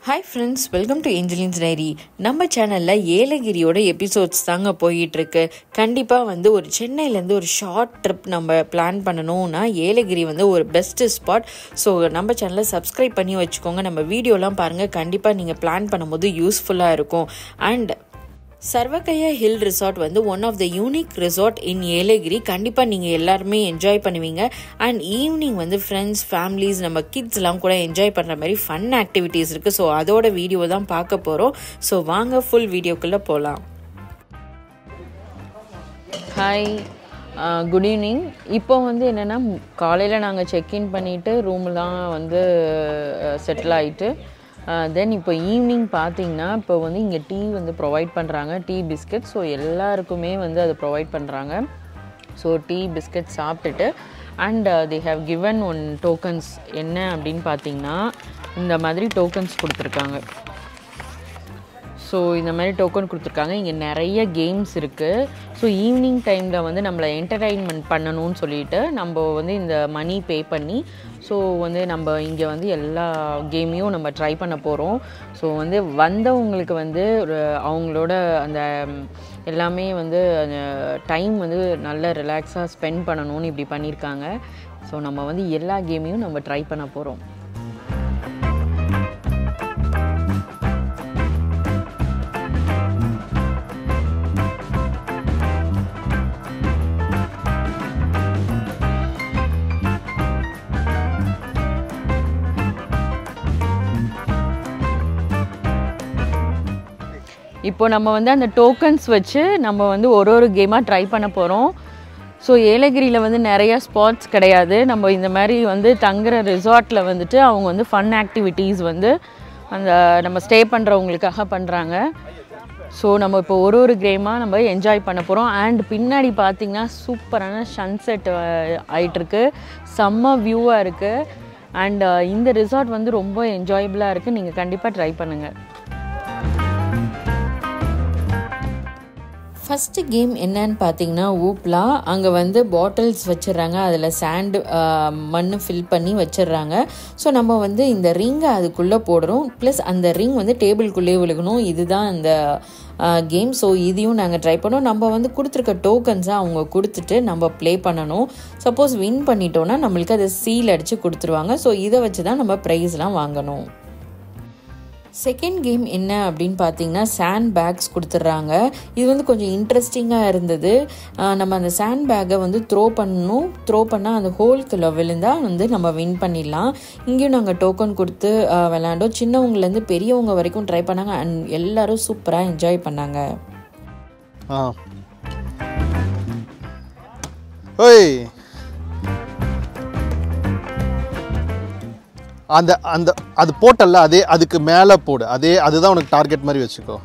hi friends welcome to Angelin's diary நம்ம சேனலில் ஏலகிரியோட episodes தாங்க போயிட்டுருக்கு கண்டிப்பாக வந்து ஒரு சென்னையிலேருந்து ஒரு ஷார்ட் ட்ரிப் நம்ம பிளான் பண்ணணும்னா ஏலகிரி வந்து ஒரு பெஸ்ட்டு ஸ்பாட் ஸோ நம்ம சேனலை சப்ஸ்கிரைப் பண்ணி வச்சுக்கோங்க நம்ம வீடியோலாம் பாருங்கள் கண்டிப்பாக நீங்கள் பிளான் பண்ணும்போது யூஸ்ஃபுல்லாக இருக்கும் அண்ட் சர்வகையா ஹில் ரிசார்ட் வந்து one of the unique resort in Yelagiri கண்டிப்பாக நீங்கள் எல்லாருமே என்ஜாய் பண்ணுவீங்க அண்ட் ஈவினிங் வந்து ஃப்ரெண்ட்ஸ் ஃபேமிலிஸ் நம்ம கிட்ஸ்லாம் கூட என்ஜாய் பண்ணுற மாதிரி ஃபன் ஆக்டிவிட்டீஸ் இருக்குது ஸோ அதோட வீடியோ தான் பார்க்க போகிறோம் ஸோ வாங்க ஃபுல் வீடியோக்குள்ளே போகலாம் ஹாய் குட் ஈவினிங் இப்போ வந்து என்னென்னா காலையில் நாங்கள் செக்இன் பண்ணிவிட்டு ரூம்லாம் வந்து செட்டில் ஆகிட்டு தென் இப்போ ஈவினிங் பார்த்தீங்கன்னா இப்போ வந்து இங்கே டீ வந்து ப்ரொவைட் பண்ணுறாங்க டீ பிஸ்கட் ஸோ எல்லாருக்குமே வந்து அது ப்ரொவைட் பண்ணுறாங்க ஸோ டீ பிஸ்கட் சாப்பிட்டுட்டு and they have given one tokens என்ன அப்படின்னு பார்த்தீங்கன்னா இந்த மாதிரி டோக்கன்ஸ் கொடுத்துருக்காங்க ஸோ இந்த மாதிரி டோக்கன் கொடுத்துருக்காங்க இங்கே நிறைய கேம்ஸ் இருக்குது ஸோ ஈவினிங் டைமில் வந்து நம்மளை என்டர்டைன்மெண்ட் பண்ணணும்னு சொல்லிட்டு நம்ம வந்து இந்த மணி பே பண்ணி ஸோ வந்து நம்ம இங்கே வந்து எல்லா கேமையும் நம்ம ட்ரை பண்ண போகிறோம் ஸோ வந்து வந்தவங்களுக்கு வந்து ஒரு அவங்களோட அந்த எல்லாமே வந்து அந்த டைம் வந்து நல்ல ரிலாக்ஸாக ஸ்பெண்ட் பண்ணணும்னு இப்படி பண்ணியிருக்காங்க ஸோ நம்ம வந்து எல்லா கேமையும் நம்ம ட்ரை பண்ண போகிறோம் இப்போ நம்ம வந்து அந்த டோக்கன்ஸ் வச்சு நம்ம வந்து ஒரு ஒரு கேமாக ட்ரை பண்ண போகிறோம் ஸோ ஏலகிரியில் வந்து நிறைய ஸ்பாட்ஸ் கிடையாது நம்ம இந்த மாதிரி வந்து தங்குற ரிசார்ட்டில் வந்துட்டு அவங்க வந்து ஃபன் ஆக்டிவிட்டீஸ் வந்து அந்த நம்ம ஸ்டே பண்ணுறவங்களுக்காக பண்ணுறாங்க ஸோ நம்ம இப்போ ஒரு ஒரு கேமாக நம்ம என்ஜாய் பண்ண போகிறோம் அண்ட் பின்னாடி பார்த்திங்கன்னா சூப்பரான சன்செட் ஆகிட்டுருக்கு செம்ம வியூவாக இருக்குது அண்ட் இந்த ரிசார்ட் வந்து ரொம்ப என்ஜாயபிளாக இருக்குது நீங்கள் கண்டிப்பாக ட்ரை பண்ணுங்கள் ஃபஸ்ட்டு கேம் என்னன்னு பார்த்தீங்கன்னா ஊப்லா அங்கே வந்து பாட்டில்ஸ் வச்சிடுறாங்க அதில் சாண்டு மண் ஃபில் பண்ணி வச்சிடுறாங்க ஸோ நம்ம வந்து இந்த ரிங்கை அதுக்குள்ளே போடுறோம் ப்ளஸ் அந்த ரிங் வந்து டேபிள்குள்ளேயே விழுகணும் இதுதான் அந்த கேம் ஸோ இதையும் நாங்கள் ட்ரை பண்ணோம் நம்ம வந்து கொடுத்துருக்க டோக்கன்ஸை அவங்க கொடுத்துட்டு நம்ம ப்ளே பண்ணணும் சப்போஸ் வின் பண்ணிட்டோன்னா நம்மளுக்கு அதை சீல் அடித்து கொடுத்துருவாங்க ஸோ இதை வச்சு தான் நம்ம ப்ரைஸ்லாம் வாங்கணும் செகண்ட் கேம் என்ன அப்படின்னு பார்த்தீங்கன்னா சாண்ட் பேக்ஸ் கொடுத்துட்றாங்க இது வந்து கொஞ்சம் இன்ட்ரெஸ்டிங்காக இருந்தது நம்ம அந்த சாண்ட் பேக்கை வந்து த்ரோ பண்ணணும் த்ரோ பண்ணால் அந்த ஹோல்குள்ளே விழுந்தால் வந்து நம்ம வின் பண்ணிடலாம் இங்கேயும் நாங்கள் டோக்கன் கொடுத்து விளாண்டோம் சின்னவங்கலேருந்து பெரியவங்க வரைக்கும் ட்ரை பண்ணாங்க அண்ட் எல்லோரும் சூப்பராக என்ஜாய் பண்ணாங்க ஆ ஓய் அந்த அந்த அது போட்டல்ல அதே அதுக்கு மேலே போடு அதே அதுதான் உனக்கு டார்கெட் மாதிரி வச்சுக்கோ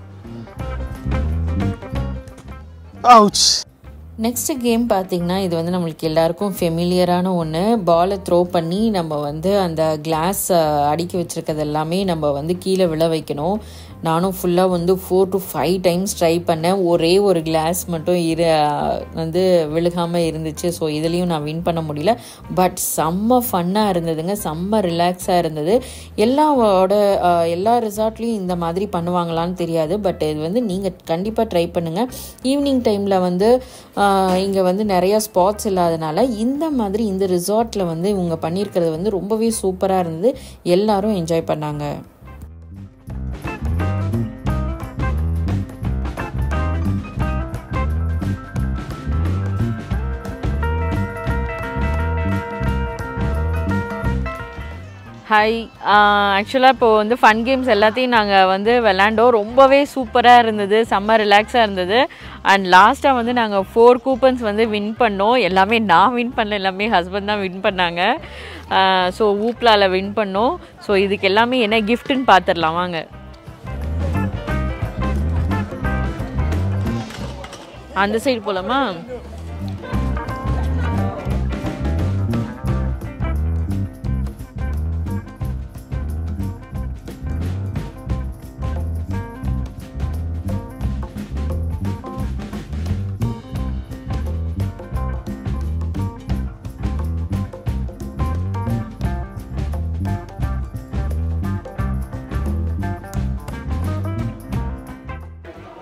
அவுச் நெக்ஸ்ட் கேம் பார்த்தீங்கன்னா இது வந்து நம்மளுக்கு எல்லாருக்கும் ஃபெமிலியரான ஒன்று பாலை த்ரோ பண்ணி நம்ம வந்து அந்த கிளாஸ் அடுக்கி வச்சுருக்கிறது எல்லாமே நம்ம வந்து கீழே விழ வைக்கணும் நானும் ஃபுல்லாக வந்து four to five times try பண்ணேன் ஒரே ஒரு கிளாஸ் மட்டும் இரு வந்து விழுகாமல் இருந்துச்சு ஸோ இதுலேயும் நான் வின் பண்ண முடியல பட் செம்ம ஃபன்னாக இருந்ததுங்க செம்ம ரிலாக்ஸாக இருந்தது எல்லாவோட எல்லா ரிசார்ட்லேயும் இந்த மாதிரி பண்ணுவாங்களான்னு தெரியாது பட் இது வந்து நீங்கள் கண்டிப்பாக ட்ரை பண்ணுங்கள் ஈவினிங் டைமில் வந்து இங்கே வந்து நிறையா ஸ்பாட்ஸ் இல்லாதனால இந்த மாதிரி இந்த ரிசார்ட்டில் வந்து இவங்க பண்ணியிருக்கிறது வந்து ரொம்பவே சூப்பராக இருந்தது எல்லாரும் என்ஜாய் பண்ணாங்க ஹாய் ஆக்சுவலாக இப்போ வந்து ஃபன் கேம்ஸ் எல்லாத்தையும் நாங்கள் வந்து விளாண்டோம் ரொம்பவே சூப்பராக இருந்தது செம்ம ரிலாக்ஸாக இருந்தது அண்ட் லாஸ்ட்டாக வந்து நாங்கள் ஃபோர் கூப்பன்ஸ் வந்து வின் பண்ணோம் எல்லாமே நான் வின் பண்ணல எல்லாமே ஹஸ்பண்ட் தான் வின் பண்ணாங்க ஸோ ஊப்லாவில் வின் பண்ணோம் ஸோ இதுக்கு எல்லாமே என்ன கிஃப்ட்டுன்னு பார்த்துடலாம் வாங்க அந்த சைடு போகலாமா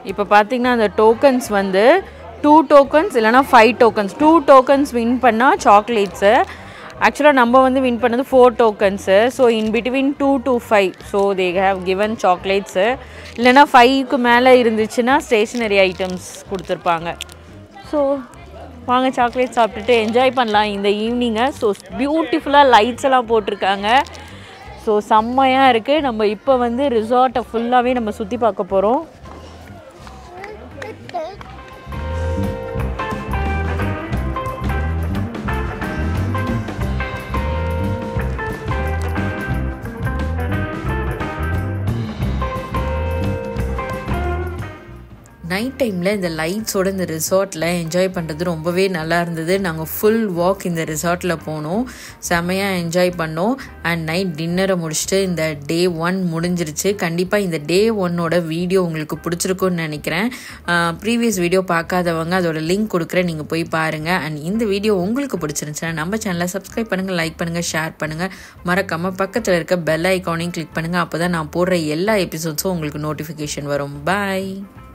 இப்போ பார்த்தீங்கன்னா அந்த டோக்கன்ஸ் வந்து டூ டோக்கன்ஸ் இல்லைனா five tokens two tokens win பண்ணால் சாக்லேட்ஸு ஆக்சுவலாக நம்ம வந்து வின் பண்ணது four tokens so in between two to five so they have given chocolates இல்லைனா ஃபைவ்க்கு மேலே இருந்துச்சுன்னா ஸ்டேஷ்னரி ஐட்டம்ஸ் கொடுத்துருப்பாங்க ஸோ வாங்க சாக்லேட் சாப்பிட்டுட்டு என்ஜாய் பண்ணலாம் இந்த ஈவினிங்கை ஸோ பியூட்டிஃபுல்லாக லைட்ஸ் எல்லாம் போட்டிருக்காங்க ஸோ செம்மையாக இருக்குது நம்ம இப்போ வந்து ரிசார்ட்டை ஃபுல்லாகவே நம்ம சுற்றி பார்க்க போகிறோம் நைட் டைமில் இந்த லைட்ஸோட இந்த ரிசார்ட்டில் என்ஜாய் பண்ணுறது ரொம்பவே நல்லா இருந்தது நாங்கள் ஃபுல் வாக் இந்த ரிசார்ட்டில் போனோம் செமையாக என்ஜாய் பண்ணோம் அண்ட் நைட் டின்னரை முடிச்சுட்டு இந்த டே ஒன் முடிஞ்சிருச்சு கண்டிப்பாக இந்த டே ஒன்னோட வீடியோ உங்களுக்கு பிடிச்சிருக்குன்னு நினைக்கிறேன் ப்ரீவியஸ் வீடியோ பார்க்காதவங்க அதோட லிங்க் கொடுக்குறேன் நீங்கள் போய் பாருங்கள் அண்ட் இந்த வீடியோ உங்களுக்கு பிடிச்சிருந்துச்சுன்னா நம்ம சேனலை சப்ஸ்கிரைப் பண்ணுங்கள் லைக் பண்ணுங்கள் ஷேர் பண்ணுங்கள் மறக்காமல் பக்கத்தில் இருக்க பெல் ஐக்கானையும் கிளிக் பண்ணுங்கள் அப்போ தான் நான் போடுற எல்லா எபிசோட்ஸும் உங்களுக்கு நோட்டிஃபிகேஷன் வரும் பாய்